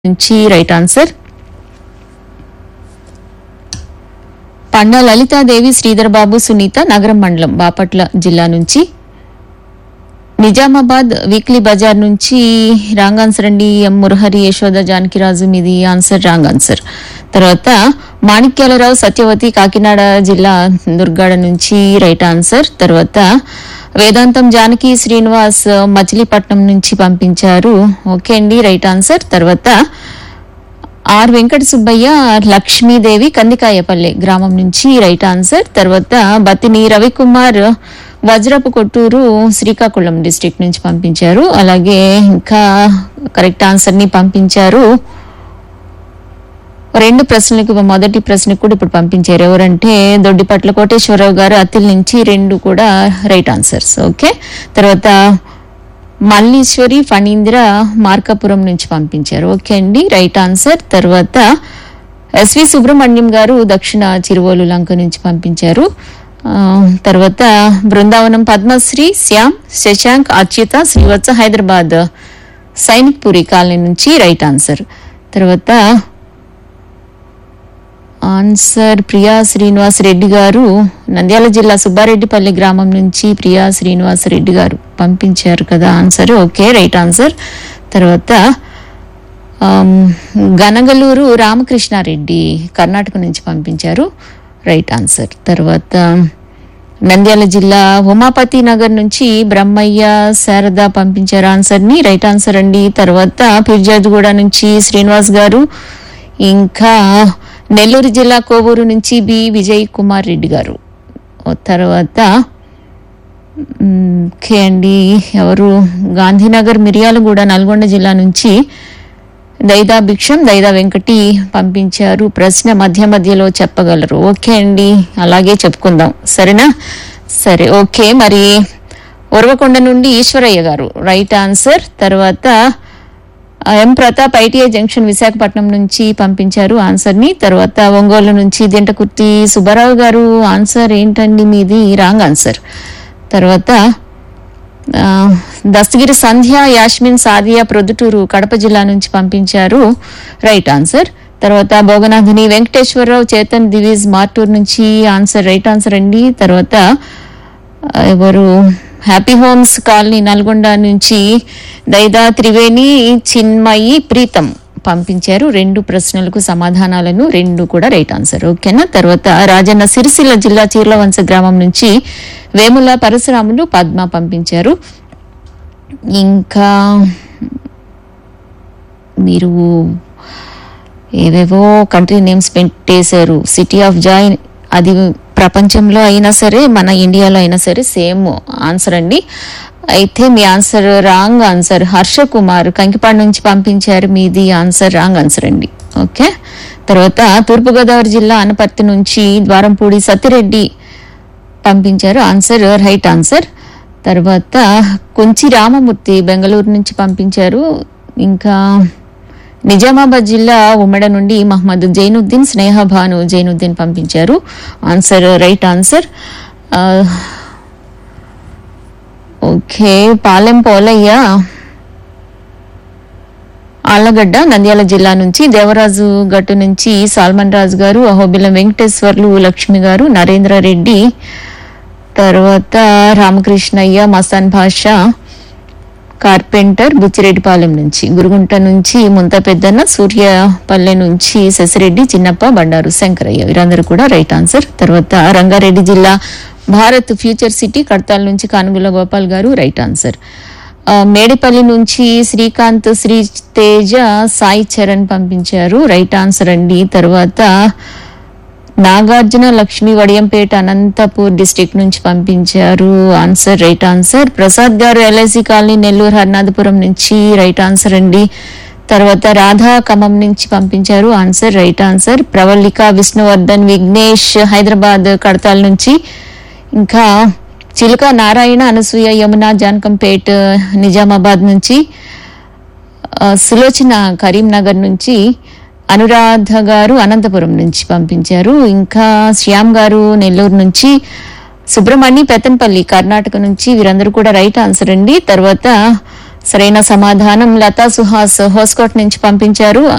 నుంచి right answer Panda Lalithadevi Sridhar Babu Sunitha Nagaram మండలం బాపట్ల జిల్లా నుంచి నిజామాబాద్ వీక్లీ బజార్ నుంచి రాంగ్ ఆన్సర్ అండి ఎం మురహరి యశోద జానకిరాజు మీది ఆన్సర్ రాంగ్ ఆన్సర్ తర్వాత మాణిక్యాలరావు సత్యవతి కాకినాడ జిల్లా దుర్గాడ నుంచి రైట్ ఆన్సర్ తర్వాత వేదాంతం జానకి శ్రీనివాస్ మచిలీపట్నం నుంచి పంపించారు ఓకే అండి రైట్ ఆన్సర్ తర్వాత ఆర్ వెంకట సుబ్బయ్య లక్ష్మీదేవి కందికాయపల్లె గ్రామం నుంచి రైట్ ఆన్సర్ తర్వాత బతిని రవికుమార్ వజ్రపు కొట్టూరు శ్రీకాకుళం డిస్ట్రిక్ట్ నుంచి పంపించారు అలాగే ఇంకా కరెక్ట్ ఆన్సర్ ని పంపించారు రెండు ప్రశ్నలకు మొదటి ప్రశ్నకు కూడా ఇప్పుడు పంపించారు ఎవరంటే దొడ్డిపట్ల కోటేశ్వరరావు గారు అత్తిల్ నుంచి రెండు కూడా రైట్ ఆన్సర్స్ ఓకే తర్వాత మల్లీశ్వరి ఫణీంద్ర మార్కాపురం నుంచి పంపించారు ఓకే అండి రైట్ ఆన్సర్ తర్వాత ఎస్వి సుబ్రహ్మణ్యం గారు దక్షిణ చిరువోలు లంక నుంచి పంపించారు ఆ, తర్వాత బృందావనం పద్మశ్రీ శ్యామ్ శశాంక్ అచ్యుత శ్రీవత్స హైదరాబాద్ సైనిక్ పురి కాలనీ నుంచి రైట్ ఆన్సర్ తర్వాత ఆన్సర్ ప్రియా శ్రీనివాస్ రెడ్డి గారు నంద్యాల జిల్లా సుబ్బారెడ్డిపల్లి గ్రామం నుంచి ప్రియా శ్రీనివాస్ రెడ్డి గారు పంపించారు కదా ఆన్సర్ ఓకే రైట్ ఆన్సర్ తర్వాత ఆమ్, గనగలూరు రామకృష్ణారెడ్డి కర్ణాటక నుంచి పంపించారు రైట్ ఆన్సర్ తర్వాత నంద్యాల జిల్లా ఉమాపతి నగర్ నుంచి బ్రహ్మయ్య శారద పంపించారు ఆన్సర్ ని రైట్ ఆన్సర్ అండి తర్వాత పిర్జాజ్గూడ నుంచి శ్రీనివాస్ గారు ఇంకా నెల్లూరు జిల్లా కోవూరు నుంచి బి విజయ్ కుమార్ రెడ్డి గారు ఓ తర్వాత మ్, ఓకే అండి ఎవరు గాంధీనగర్ మిర్యాలగూడ నల్గొండ జిల్లా నుంచి దైదా భిక్షం దైదా వెంకటి పంపించారు ప్రశ్న మధ్య మధ్యలో చెప్పగలరు ఓకే అండి అలాగే చెప్పుకుందాం సరేనా సరే ఓకే మరి ఉరవకొండ నుండి ఈశ్వరయ్య గారు రైట్ ఆన్సర్ తర్వాత ఆ, M Pratap ITI junction Visakhapatnam నుంచి పంపించారు ఆన్సర్ ని తర్వాత ఒంగోలు నుంచి దింటకుర్తి సుబ్బారావు గారు ఆన్సర్ ఏంటండి మీది రాంగ్ ఆన్సర్ తర్వాత ఆ, దస్తగిరి సంధ్య యాస్మిన్ సాదియా ప్రొద్దుటూరు కడప జిల్లా నుంచి పంపించారు రైట్ ఆన్సర్ తర్వాత భోగనాథుని వెంకటేశ్వరరావు చేతన్ దివీజ్ మార్టూర్ నుంచి ఆన్సర్ రైట్ ఆన్సర్ అండి తర్వాత ఆ, ఎవరు హ్యాపీ హోమ్స్ కాలనీ నల్గొండ నుంచి దైదా త్రివేణి చిన్మయి ప్రీతం పంపించారు రెండు ప్రశ్నలకు సమాధానాలను రెండు కూడా రైట్ ఆన్సర్ ఓకేనా తర్వాత రాజన్న సిరిసిల్ల జిల్లా చీర్లవంశ గ్రామం నుంచి వేముల పరశురాములు పద్మ పంపించారు ఇంకా మీరు ఏవేవో కంట్రీ నేమ్స్ పెట్టేశారు సిటీ ఆఫ్ జాయ్ అది ప్రపంచంలో అయినా సరే మన ఇండియాలో అయినా సరే సేమ్ ఆన్సర్ అండి అయితే మీ answer wrong answer Harsha Kumar Kankipadu నుంచి పంపించారు మీది ఆన్సర్ రాంగ్ ఆన్సర్ అండి ఓకే తర్వాత తూర్పుగోదావరి జిల్లా అనపర్తి నుంచి ద్వారంపూడి సత్యరెడ్డి పంపించారు ఆన్సర్ రైట్ ఆన్సర్ తర్వాత కొంచి రామమూర్తి బెంగళూరు నుంచి పంపించారు ఇంకా నిజామాబాద్ జిల్లా ఉమ్మడ నుండి మహమ్మద్ జైనుద్దీన్ స్నేహ భాను జైనుద్దీన్ పంపించారు ఆన్సర్ రైట్ ఆన్సర్ ఆ, ఓకే పాలెం పోలయ్య ఆళ్లగడ్డ నంద్యాల జిల్లా నుంచి దేవరాజు గట్టు నుంచి సాల్మన్ రాజు గారు అహోబిలం వెంకటేశ్వర్లు లక్ష్మి గారు నరేంద్ర రెడ్డి తర్వాత రామకృష్ణయ్య మస్తాన్ భాష కార్పెంటర్ బుచ్చిరెడ్డిపాలెం నుంచి గురుగుంట నుంచి ముంత పెద్దన్న సూర్యపల్లె నుంచి శశిరెడ్డి చిన్నప్ప బండారు శంకరయ్య వీరందరూ కూడా రైట్ ఆన్సర్ తర్వాత రంగారెడ్డి జిల్లా భారత్ ఫ్యూచర్ సిటీ కడతాల్ నుంచి కానుగుల గోపాల్ గారు రైట్ ఆన్సర్ ఆ, మేడిపల్లి నుంచి శ్రీకాంత్ శ్రీ తేజ సాయి చరణ్ పంపించారు రైట్ ఆన్సర్ అండి తర్వాత నాగార్జున లక్ష్మి వడియంపేట అనంతపూర్ డిస్టిక్ నుంచి పంపించారు ఆన్సర్ రైట్ ఆన్సర్ ప్రసాద్ గారు ఎల్ఐసి కాలనీ నెల్లూరు హర్నాథపురం నుంచి రైట్ ఆన్సర్ అండి తర్వాత రాధా ఖమ్మం నుంచి పంపించారు answer right answer Pravalika Vishnuvardhan Vignesh Hyderabad Kadthal నుంచి ఇంకా చిలుక నారాయణ అనసూయ యమున జానకంపేట్ నిజామాబాద్ నుంచి ఆ, సులోచన కరీంనగర్ నుంచి అనురాధ గారు అనంతపురం నుంచి పంపించారు ఇంకా శ్యామ్ గారు నెల్లూరు నుంచి సుబ్రహ్మణ్య పెత్తన్పల్లి కర్ణాటక నుంచి వీరందరూ కూడా రైట్ ఆన్సర్ అండి తర్వాత సరైన సమాధానం లతా సుహాస్ హోస్కోట్ నుంచి పంపించారు